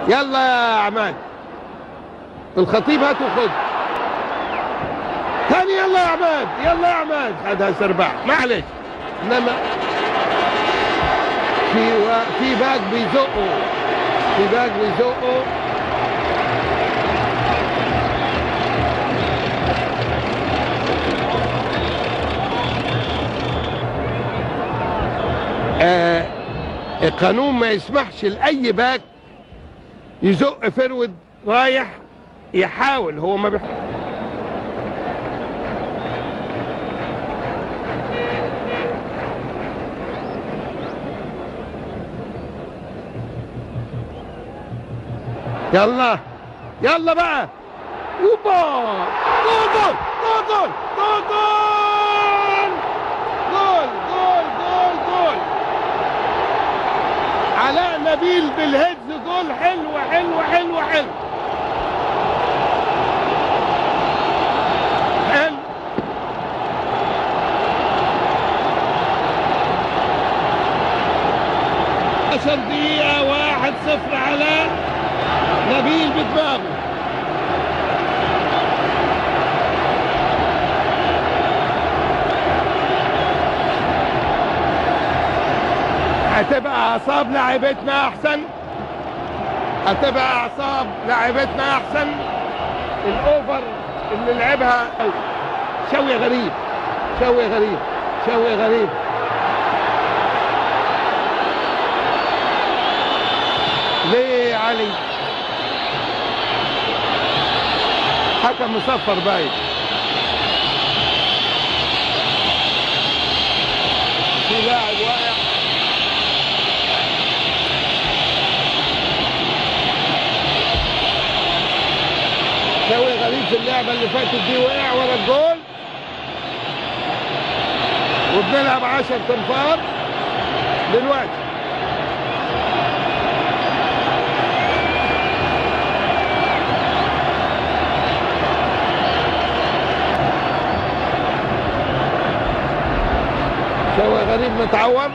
يلا يا عماد الخطيب هات وخد تاني يلا يا عماد يلا يا عماد خدها سربع معلش انما في و... في باك بيزقه في باك بيزقه آه القانون ما يسمحش لاي باك يزق فرود رايح يحاول هو ما بيحاول يلا يلا بقى يوبا جول جول جول جول جول جول جول جول جول علاء نبيل بالهيدز جول حلو حلو حلو حلو حلو عشر دقيقة واحد صفر علاء نبيل بدماغه هتبقى اعصاب لاعبتنا احسن هتبقى اعصاب لاعبتنا احسن الاوفر اللي لعبها شوي غريب شوي غريب شوي غريب ليه يا علي حكم مصفر باين في لاعب واقع شوي غريب في اللعبه اللي فاتت دي وقع ورا الجول وبنلعب 10 تنفار دلوقتي شوي غريب متعور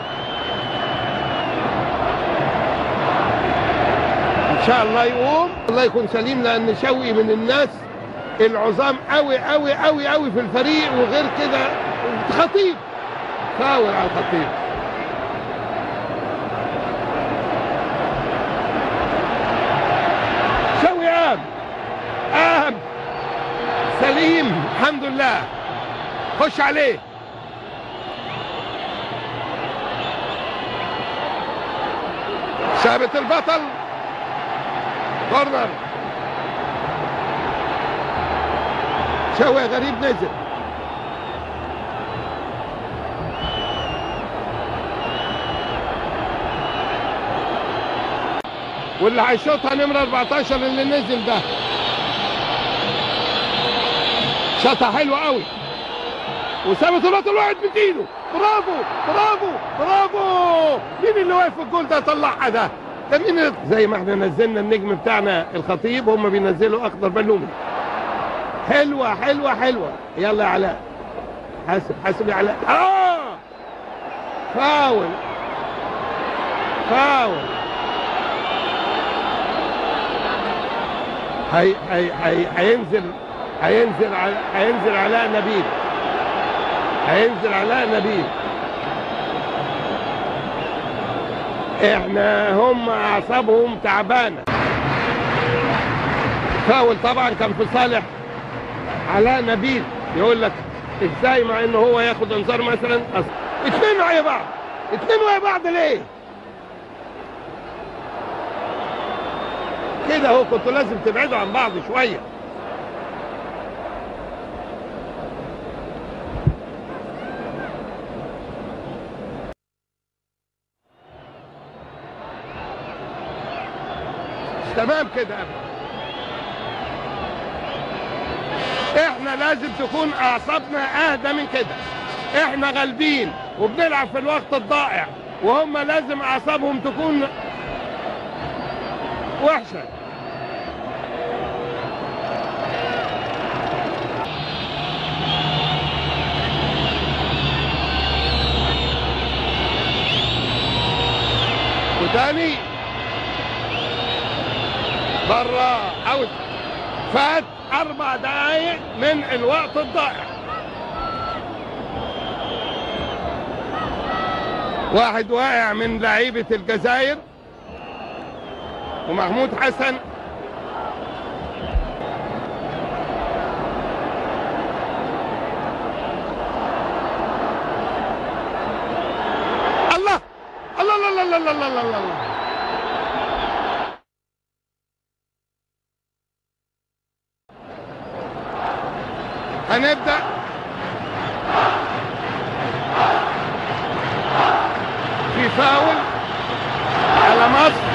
ان شاء الله يقوم الله يكون سليم لان شوقي من الناس العظام قوي قوي قوي قوي في الفريق وغير كده خطيب فاول على الخطيب شوقي قام قام سليم الحمد لله خش عليه ثابت البطل كورنر شوي غريب نزل واللي هيشوطها نمرة 14 اللي نزل ده شاطها حلوة قوي وثابت البطل وقعت بتينه برافو برافو برافو مين اللي واقف في الجول ده طلعها ده ده مين اللي- زي ما احنا نزلنا النجم بتاعنا الخطيب هم بينزلوا اخضر بلومي حلوه حلوه حلوه يلا يا علاء حاسب حاسب يا علاء اه فاول فاول هي هي هي هينزل هينزل على- هينزل علاء نبيل هينزل علاء نبيل احنا هم اعصابهم تعبانه فاول طبعا كان في صالح علاء نبيل يقول لك ازاي مع ان هو ياخد انذار مثلا أص- اتنين ويا بعض اتنين ويا بعض ليه كده هو كنتوا لازم تبعدوا عن بعض شويه تمام كده يا ابني. احنا لازم تكون اعصابنا اهدى من كده احنا غالبين وبنلعب في الوقت الضائع وهم لازم اعصابهم تكون وحشه وتاني بره اوت فات اربع دقايق من الوقت الضائع واحد واقع من لعيبة الجزائر ومحمود حسن الله الله الله الله الله الله الله الله, الله. هنبدأ في فاول على مصر